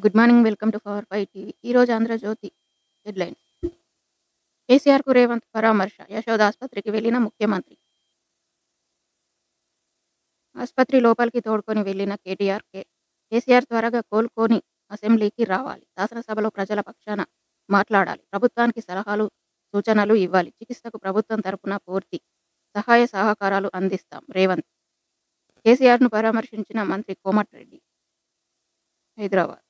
Good morning. Welcome to power five TV. ఈరోజు 'Andhrajyothy' headlines కేసీఆర్‌కు రేవంత్ పరామర్శ యశోద ఆస్పత్రికి వెళ్లిన ముఖ్యమంత్రి. ఆస్పత్రి లోపలికి తోడ్కొని వెళ్లిన కేటీఆర్, కే కేసీఆర్ త్వరగా కోలుకొని అసెంబ్లీకి రావాలి. శాసనసభలో ప్రజల పక్షాన మాట్లాడాలి. ప్రభుత్వానికి సలహాలు, సూచనలు ఇవ్వాలి. చికిత్సకు ప్రభుత్వం తరపున పూర్తి సహాయ సహకారాలు అందిస్తాం రేవంత్. కేసీఆర్‌ను పరామర్శించిన మంత్రి కోమటిరెడ్డి. హైదరాబాద్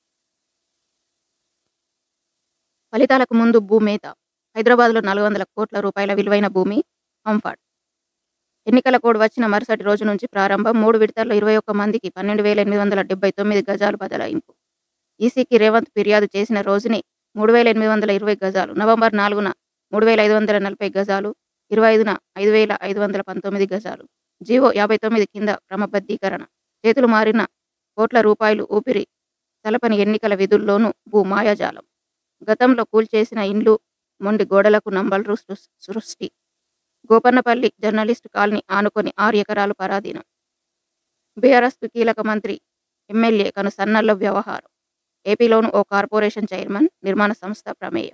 ఫలితాలకు ముందు భూమేత హైదరాబాద్‌లో నాలుగు వందల కోట్ల రూపాయల విలువైన భూమి అంఫాడ్. ఎన్నికల కోడ్ వచ్చిన మరుసటి రోజు నుంచి ప్రారంభం. మూడు విడతల్లో ఇరవై ఒక్క మందికి పన్నెండు వేల ఎనిమిది వందల డెబ్బై తొమ్మిది గజాలు బదలాయింపు. ఈసీకి రేవంత్ ఫిర్యాదు చేసిన రోజునే మూడు వేల ఎనిమిది వందల ఇరవై గజాలు, నవంబర్ నాలుగున మూడు వేల ఐదు వందల నలభై గజాలు, ఇరవై ఐదున ఐదు వేల ఐదు వందల పంతొమ్మిది గజాలు. జీవో యాభై తొమ్మిది కింద క్రమబద్ధీకరణ. చేతులు మారిన కోట్ల రూపాయలు ఊపిరి సలపని ఎన్నికల విధుల్లోనూ భూ మాయాజాలం. గతంలో కూల్చేసిన ఇండ్లు, మొండి గోడలకు నంబర్లు సృ సృష్టి. గోపన్నపల్లి జర్నలిస్టు కాలనీ ఆనుకొని ఆరు ఎకరాలు పరాధీనం. బీఆర్ఎస్‌కు కీలక మంత్రి, ఎమ్మెల్యే కనుసన్నల్లో వ్యవహారం. ఏపీలోనూ ఓ కార్పొరేషన్ చైర్మన్, నిర్మాణ సంస్థ ప్రమేయం.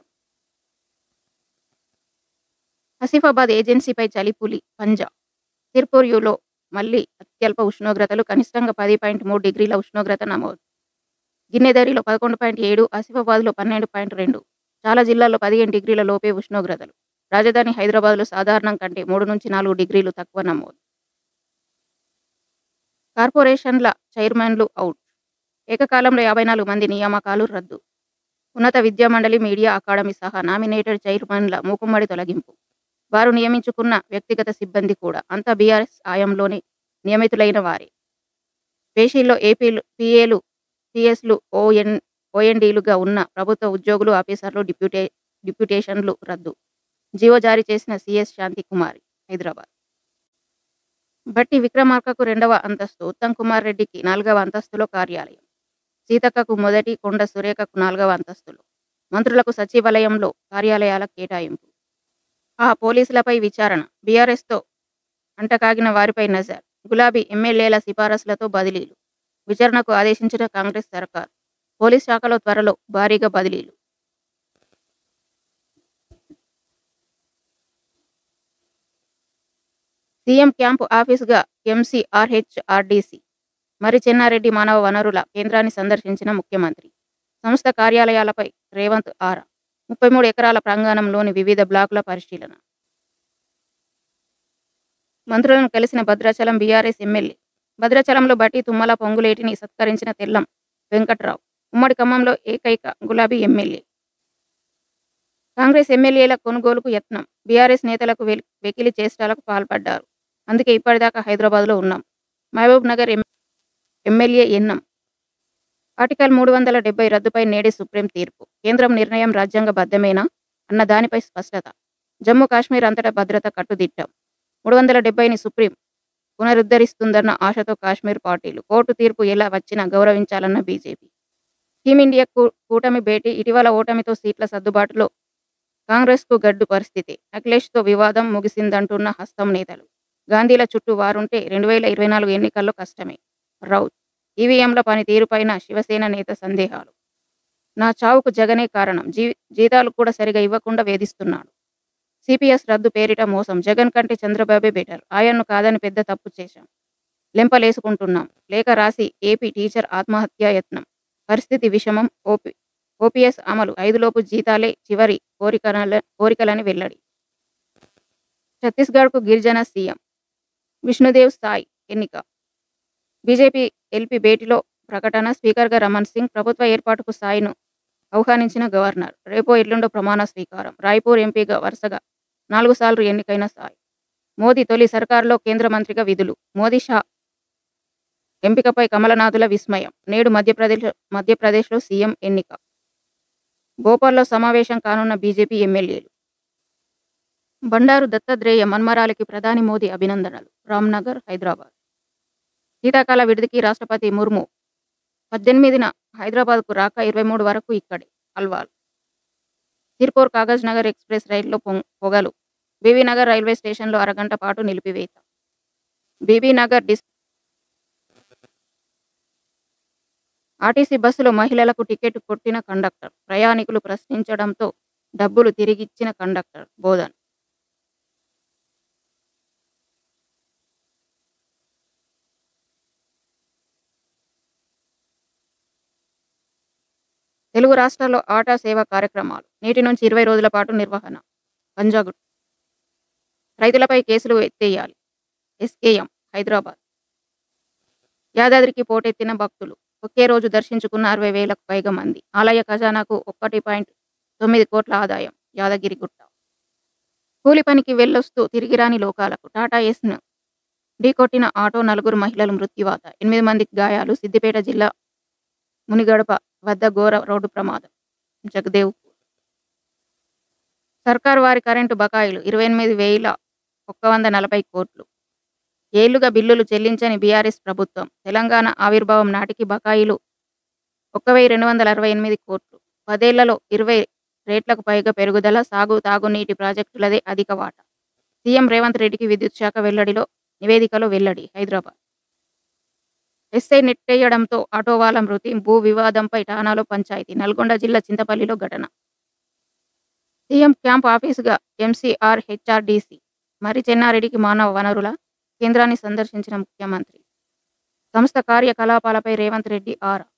ఆసిఫాబాద్ ఏజెన్సీపై చలిపులి పంజా. సిర్పూర్యులో మళ్లీ అత్యల్ప ఉష్ణోగ్రతలు కనిష్టంగా పది పాయింట్ మూడు డిగ్రీల ఉష్ణోగ్రత నమోదు. గిన్నెదరిలో పదకొండు పాయింట్ ఏడు, ఆసిఫాబాద్‌లో పన్నెండు పాయింట్ రెండు. చాలా జిల్లాల్లో పదిహేను డిగ్రీల లోపే ఉష్ణోగ్రతలు. రాజధాని హైదరాబాద్‌లో సాధారణం కంటే మూడు నుంచి నాలుగు డిగ్రీలు తక్కువ నమోదు. కార్పొరేషన్ల చైర్మన్లు ఔట్. ఏకకాలంలో యాభై నాలుగు మంది నియామకాలు రద్దు. ఉన్నత విద్యామండలి, మీడియా అకాడమీ సహా నామినేటెడ్ చైర్మన్ల మూకుమ్మడి తొలగింపు. వారు నియమించుకున్న వ్యక్తిగత సిబ్బంది కూడా అంతా బీఆర్ఎస్ హయాంలోనే నియమితులైన వారే. పేషీల్లో ఏపీలు పీఏలు, సీఎస్‌లు, ఓఎన్ ఓఎన్డీలుగా ఉన్న ప్రభుత్వ ఉద్యోగులు, ఆఫీసర్లు డిప్యూటే డిప్యూటేషన్లు రద్దు. జీవో జారీ చేసిన సీఎస్ శాంతికుమారి. హైదరాబాద్ భట్టి విక్రమార్కకు రెండవ అంతస్తు, ఉత్తమ్ కుమార్ రెడ్డికి నాలుగవ అంతస్తులో కార్యాలయం. సీతక్కకు మొదటి, కొండ సురేఖకు నాలుగవ అంతస్తులో. మంత్రులకు సచివాలయంలో కార్యాలయాల కేటాయింపు. ఆ పోలీసులపై విచారణ. బీఆర్ఎస్‌తో అంటకాగిన వారిపై నజర్. గులాబీ ఎమ్మెల్యేల సిఫారసులతో బదిలీలు. విచారణకు ఆదేశించిన కాంగ్రెస్ సర్కార్. పోలీస్ శాఖలో త్వరలో భారీగా బదిలీలు. సీఎం క్యాంపు ఆఫీసుగా ఎంసీఆర్హెచ్ఆర్డీసీ. మర్రి చెన్నారెడ్డి మానవ వనరుల కేంద్రాన్ని సందర్శించిన ముఖ్యమంత్రి. సంస్థ కార్యాలయాలపై రేవంత్ ఆరా. ముప్పై మూడు ఎకరాల ప్రాంగణంలోని వివిధ బ్లాకుల పరిశీలన. మంత్రులను కలిసిన భద్రాచలం బీఆర్ఎస్ ఎమ్మెల్యే. భద్రాచలంలో భట్టి, తుమ్మల, పొంగులేటిని సత్కరించిన తెల్లం వెంకట్రావు. ఉమ్మడి ఖమ్మంలో ఏకైక గులాబీ ఎమ్మెల్యే. కాంగ్రెస్ ఎమ్మెల్యేల కొనుగోలుకు యత్నం. బీఆర్ఎస్ నేతలకు వె వెకిలి చేష్టలకు పాల్పడ్డారు. అందుకే ఇప్పటిదాకా హైదరాబాద్‌లో ఉన్నాం. మహబూబ్ నగర్ ఎం ఎమ్మెల్యే ఎన్నం. ఆర్టికల్ మూడు వందల డెబ్బై రద్దుపై నేడే సుప్రీం తీర్పు. కేంద్రం నిర్ణయం రాజ్యాంగబద్ధమేనా అన్న దానిపై స్పష్టత. జమ్మూ కాశ్మీర్ అంతటా భద్రత కట్టుదిట్టం. మూడు వందల డెబ్బైని సుప్రీం పునరుద్ధరిస్తుందన్న ఆశతో కాశ్మీర్ పార్టీలు. కోర్టు తీర్పు ఎలా వచ్చినా గౌరవించాలన్న బీజేపీ. టీమిండియా కూ కూటమి భేటీ ఇటీవల ఓటమితో సీట్ల సర్దుబాటులో కాంగ్రెస్‌కు గడ్డు పరిస్థితే. అఖిలేష్‌తో వివాదం ముగిసిందంటున్న హస్తం నేతలు. గాంధీల చుట్టూ వారుంటే రెండు వేల ఇరవై నాలుగు ఎన్నికల్లో కష్టమే. రౌత్ ఈవీఎంల పనితీరుపైన శివసేన నేత సందేహాలు. నా చావుకు జగనే కారణం. జీ జీతాలు కూడా సరిగా ఇవ్వకుండా వేధిస్తున్నాడు. సీపీఎస్ రద్దు పేరిట మోసం. జగన్ కంటే చంద్రబాబే బెటర్. ఆయన్ను కాదని పెద్ద తప్పు చేశాం. లెంపలేసుకుంటున్నాం. లేఖ రాసి ఏపీ టీచర్ ఆత్మహత్యా యత్నం. పరిస్థితి విషమం. ఓపీ ఓపీఎస్ అమలు. ఐదులోపు జీతాలే చివరి కోరికల కోరికలని వెల్లడి. ఛత్తీస్‌గఢ్‌కు గిరిజన సీఎం. విష్ణుదేవ్ సాయ్ ఎన్నిక. బీజేపీ ఎల్పీ భేటీలో ప్రకటన. స్పీకర్‌గా రమణ్ సింగ్. ప్రభుత్వ ఏర్పాటుకు సాయ్‌ను ఆహ్వానించిన గవర్నర్. రేపో ఎల్లుండో ప్రమాణ స్వీకారం. రాయ్పూర్ ఎంపీగా వరుసగా నాలుగు సార్లు ఎన్నికైన సాయ్. మోదీ తొలి సర్కారులో కేంద్ర మంత్రిగా విధులు. మోదీ షా ఎంపికపై కమలనాథుల విస్మయం. నేడు మధ్యప్రదేశ్ మధ్యప్రదేశ్‌లో సీఎం ఎన్నిక. భోపాల్‌లో సమావేశం కానున్న బీజేపీ ఎమ్మెల్యేలు. బండారు దత్తాత్రేయ మన్మరాలికి ప్రధాని మోదీ అభినందనలు. రామ్‌నగర్, హైదరాబాద్ శీతాకాల విడిదికి రాష్ట్రపతి ముర్ము పద్దెనిమిదిన హైదరాబాద్‌కు రాక ఇరవై మూడు వరకు ఇక్కడే. అల్వాల్ సిర్పూర్ కాగజ్ నగర్ ఎక్స్‌ప్రెస్ రైలులో పొం పొగలు. బీబీనగర్ రైల్వే స్టేషన్‌లో అరగంట పాటు నిలిపివేత. బీబీనగర్ డిస్ ఆర్టీసీ బస్సులో మహిళలకు టికెట్ కొట్టిన కండక్టర్ ప్రయాణికులు ప్రశ్నించడంతో డబ్బులు తిరిగిచ్చిన కండక్టర్ బోధన్ తెలుగు రాష్ట్రాల్లో ఆటా సేవా కార్యక్రమాలు నేటి నుంచి ఇరవై రోజుల పాటు నిర్వహణ పంజాగుట్ రైతులపై కేసులు ఎత్తేయాలి ఎస్కేఎం హైదరాబాద్ యాదాద్రికి పోటెత్తిన భక్తులు ఒకే రోజు దర్శించుకున్న అరవై వేలకు పైగా మంది ఆలయ ఖజానాకు ఒకటి పాయింట్ తొమ్మిది కోట్ల ఆదాయం యాదగిరి గుట్ట కూలి పనికి వెళ్ళొస్తూ తిరిగిరాని లోకాలకు టాటా ఎస్ను ఢీకొట్టిన ఆటో నలుగురు మహిళలు మృత్యువాత ఎనిమిది మందికి గాయాలు సిద్దిపేట జిల్లా మునిగడప వద్ద ఘోర రోడ్డు ప్రమాదం జగదేవ్ సర్కారు వారి కరెంటు బకాయిలు ఇరవై ఎనిమిది వేల ఒక్క వంద నలభై కోట్లు ఏళ్లుగా బిల్లులు చెల్లించని బీఆర్ఎస్ ప్రభుత్వం తెలంగాణ ఆవిర్భావం నాటికి బకాయిలు ఒక్క వెయ్యి రెండు వందల అరవై ఎనిమిది కోట్లు పదేళ్లలో ఇరవై రేట్లకు పైగా పెరుగుదల సాగు తాగునీటి ప్రాజెక్టులదే అధిక వాటా సీఎం రేవంత్ రెడ్డికి విద్యుత్ శాఖ వెల్లడిలో నివేదికలో వెల్లడి హైదరాబాద్ ఎస్ఐ నెట్టేయడంతో ఆటోవాల మృతి భూ వివాదంపై ఠానాలో పంచాయతీ నల్గొండ జిల్లా చింతపల్లిలో ఘటన సీఎం క్యాంప్ ఆఫీసుగా ఎంసీఆర్ హెచ్ఆర్డీసీ మరి చెన్నారెడ్డికి మానవ వనరుల కేంద్రాన్ని సందర్శించిన ముఖ్యమంత్రి సంస్థ కార్యకలాపాలపై రేవంత్ రెడ్డి ఆరా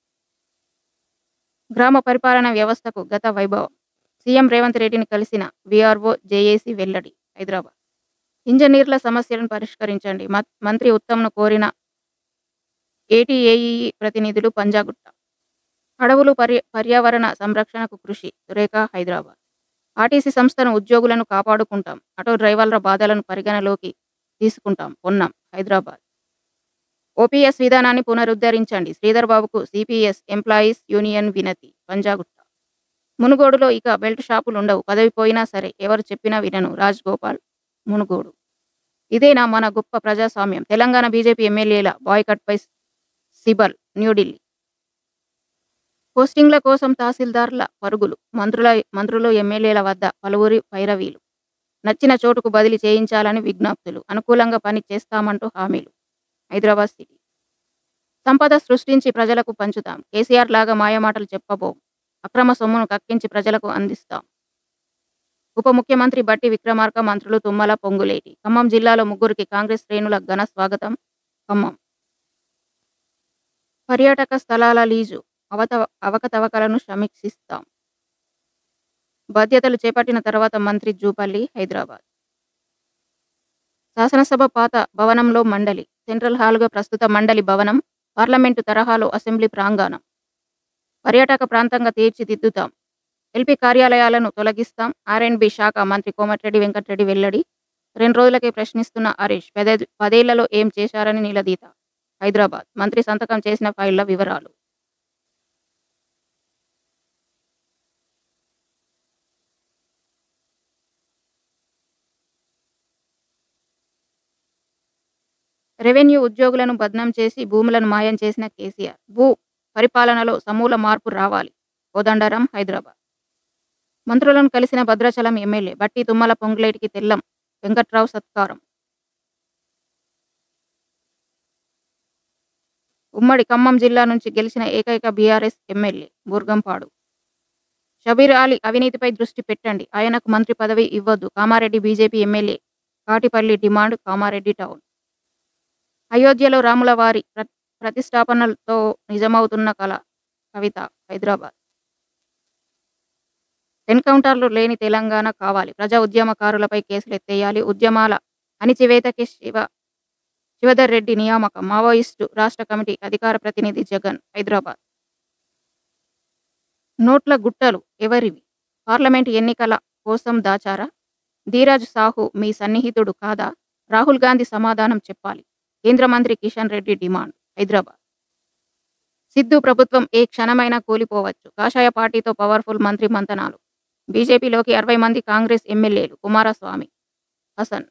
గ్రామ పరిపాలన వ్యవస్థకు గత వైభవం సీఎం రేవంత్ రెడ్డిని కలిసిన వీఆర్ఓ జేఏసీ వెల్లడి హైదరాబాద్ ఇంజనీర్ల సమస్యలను పరిష్కరించండి మత్- మంత్రి ఉత్తమ్ను కోరిన ఏటీఏఈ ప్రతినిధులు పంజాగుట్ట అడవులు పర్య పర్యావరణ సంరక్షణకు కృషి సురేఖ హైదరాబాద్ ఆర్టీసీ సంస్థను ఉద్యోగులను కాపాడుకుంటాం ఆటో డ్రైవర్ల బాధలను పరిగణలోకి తీసుకుంటాం పొన్నాం హైదరాబాద్ ఓపీఎస్ విధానాన్ని పునరుద్ధరించండి శ్రీధర్ బాబుకు సిపిఎస్ ఎంప్లాయీస్ యూనియన్ వినతి పంజాగుట్ట మునుగోడులో ఇక బెల్ట్ షాపులు ఉండవు పదవి పోయినా సరే ఎవరు చెప్పినా వినను రాజ్ గోపాల్ మునుగోడు ఇదేనా మన గొప్ప ప్రజాస్వామ్యం తెలంగాణ బీజేపీ ఎమ్మెల్యేల బాయ్కట్పై సిబల్ న్యూఢిల్లీ పోస్టింగ్ల కోసం తహసీల్దార్ల పరుగులు మంత్రుల మంత్రులు ఎమ్మెల్యేల వద్ద పలువురి పైరవీలు నచ్చిన చోటుకు బదిలీ చేయించాలని విజ్ఞప్తులు అనుకూలంగా పని చేస్తామంటూ హామీలు హైదరాబాద్ సిటీ సంపద సృష్టించి ప్రజలకు పంచుతాం కేసీఆర్ లాగా మాయమాటలు చెప్పబోం అక్రమ సొమ్మును కక్కించి ప్రజలకు అందిస్తాం ఉప ముఖ్యమంత్రి బట్టి విక్రమార్క మంత్రులు తుమ్మల పొంగులేటి ఖమ్మం జిల్లాలో ముగ్గురికి కాంగ్రెస్ శ్రేణుల ఘన స్వాగతం ఖమ్మం పర్యాటక స్థలాల లీజు అవత అవకతవకలను సమీక్షిస్తాం బాధ్యతలు చేపట్టిన తర్వాత మంత్రి జూపల్లి హైదరాబాద్ శాసనసభ పాత భవనంలో మండలి సెంట్రల్ హాల్గా ప్రస్తుత మండలి భవనం పార్లమెంటు తరహాలో అసెంబ్లీ ప్రాంగణం పర్యాటక ప్రాంతంగా తీర్చిదిద్దుతాం ఎల్పీ కార్యాలయాలను తొలగిస్తాం ఆర్ అండ్ బి శాఖ మంత్రి కోమటిరెడ్డి వెంకటరెడ్డి వెల్లడి రెండు రోజులకే ప్రశ్నిస్తున్న హరీష్ పదే పదేళ్లలో ఏం చేశారని నిలదీత హైదరాబాద్ మంత్రి సంతకం చేసిన ఫైళ్ల వివరాలు రెవెన్యూ ఉద్యోగులను బద్నాం చేసి భూములను మాయం చేసిన కేసీఆర్ భూ పరిపాలనలో సమూల మార్పు రావాలి కోదండరాం హైదరాబాద్ మంత్రులను కలిసిన భద్రాచలం ఎమ్మెల్యే బట్టి తుమ్మల పొంగులేటికి తెల్లం వెంకట్రావు సత్కారం ఉమ్మడి ఖమ్మం జిల్లా నుంచి గెలిచిన ఏకైక బీఆర్ఎస్ ఎమ్మెల్యే బూర్గంపాడు షబీర్ అలీ అవినీతిపై దృష్టి పెట్టండి ఆయనకు మంత్రి పదవి ఇవ్వద్దు Kamareddy BJP MLA Katipalli demand Kamareddy town అయోధ్యలో రాముల వారి ప్ర- ప్రతిష్టాపనలతో నిజమవుతున్న కళ కవిత హైదరాబాద్ ఎన్కౌంటర్లు లేని తెలంగాణ కావాలి ప్రజా ఉద్యమకారులపై కేసులు ఎత్తేయాలి ఉద్యమాల అణిచివేతకి శివ శివధర్ రెడ్డి నియామకం మావోయిస్టు రాష్ట్ర కమిటీ అధికార ప్రతినిధి జగన్ హైదరాబాద్ నోట్ల గుట్టలు ఎవరివి పార్లమెంట్ ఎన్నికల కోసం దాచారా ధీరాజ్ సాహు మీ సన్నిహితుడు కాదా రాహుల్ గాంధీ సమాధానం చెప్పాలి కేంద్ర మంత్రి కిషన్ రెడ్డి డిమాండ్ హైదరాబాద్ సిద్ధు ప్రభుత్వం ఏ క్షణమైనా కూలిపోవచ్చు కాషాయ పార్టీతో పవర్ఫుల్ మంత్రి మంతనాలు బీజేపీలోకి అరవై మంది కాంగ్రెస్ ఎమ్మెల్యేలు కుమారస్వామి హసన్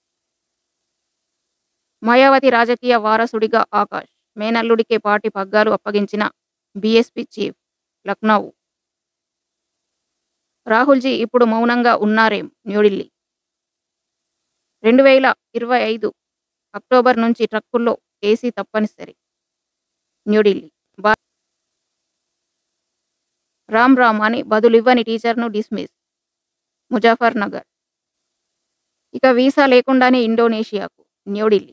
మాయావతి రాజకీయ వారసుడిగా ఆకాష్ మేనల్లుడికే పార్టీ పగ్గాలు అప్పగించిన బీఎస్పీ చీఫ్ లక్నౌ రాహుల్జీ ఇప్పుడు మౌనంగా ఉన్నారేం న్యూఢిల్లీ రెండు వేల ఇరవై ఐదు అక్టోబర్ నుంచి ట్రక్కుల్లో ఏసీ తప్పనిసరి న్యూఢిల్లీ భా- రామ్ రామ్ అని బదులివ్వని టీచర్ను డిస్మిస్ ముజాఫర్ నగర్ ఇక వీసా లేకుండానే ఇండోనేషియాకు న్యూఢిల్లీ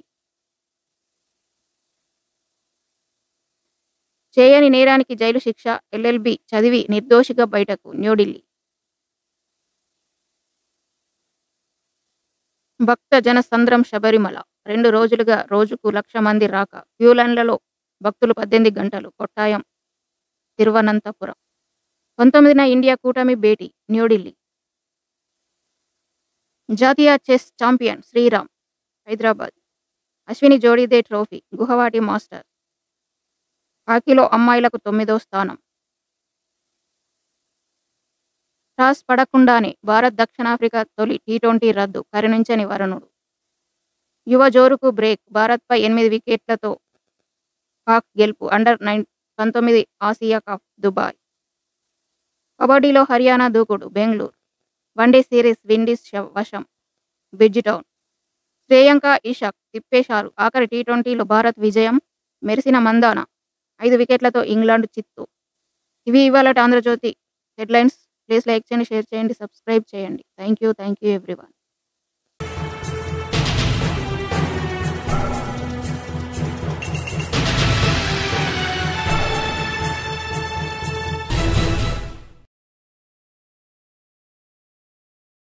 చేయని నేరానికి జైలు శిక్ష ఎల్ఎల్బి చదివి నిర్దోషిగా బయటకు న్యూఢిల్లీ భక్త జనసంద్రం శబరిమల రెండు రోజులుగా రోజుకు లక్ష మంది రాక క్యూ లైన్లలో భక్తులు పద్దెనిమిది గంటలు కొట్టాయం తిరువనంతపురం పంతొమ్మిదిన ఇండియా కూటమి భేటీ న్యూఢిల్లీ జాతీయ చెస్ ఛాంపియన్ శ్రీరామ్ హైదరాబాద్ అశ్విని జోడీదే ట్రోఫీ గుహవాటి మాస్టర్ హాకీలో అమ్మాయిలకు తొమ్మిదో స్థానం టాస్ పడకుండానే భారత్ దక్షిణాఫ్రికా తొలి టీ ట్వంటీ రద్దు కరుణించని వరుణుడు యువ జోరుకు బ్రేక్ భారత్పై ఎనిమిది వికెట్లతో పాక్ గెలుపు అండర్ నైన్ పంతొమ్మిది ఆసియా కప్ దుబాయ్ కబడ్డీలో హర్యానా దూకుడు బెంగళూరు వన్డే సిరీస్ విండీస్ శ- వశం బిడ్జిటౌన్ శ్రేయాంక ఇషాక్ తిప్పేశారు ఆఖరి టీ ట్వంటీలో భారత్ విజయం మెరిసిన మందాన ఐదు వికెట్లతో ఇంగ్లాండ్ చిత్తు ఇవి ఇవాళ ఆంధ్రజ్యోతి హెడ్లైన్స్ ప్లీజ్ లైక్ చేయండి షేర్ చేయండి సబ్స్క్రైబ్ చేయండి thank you thank you everyone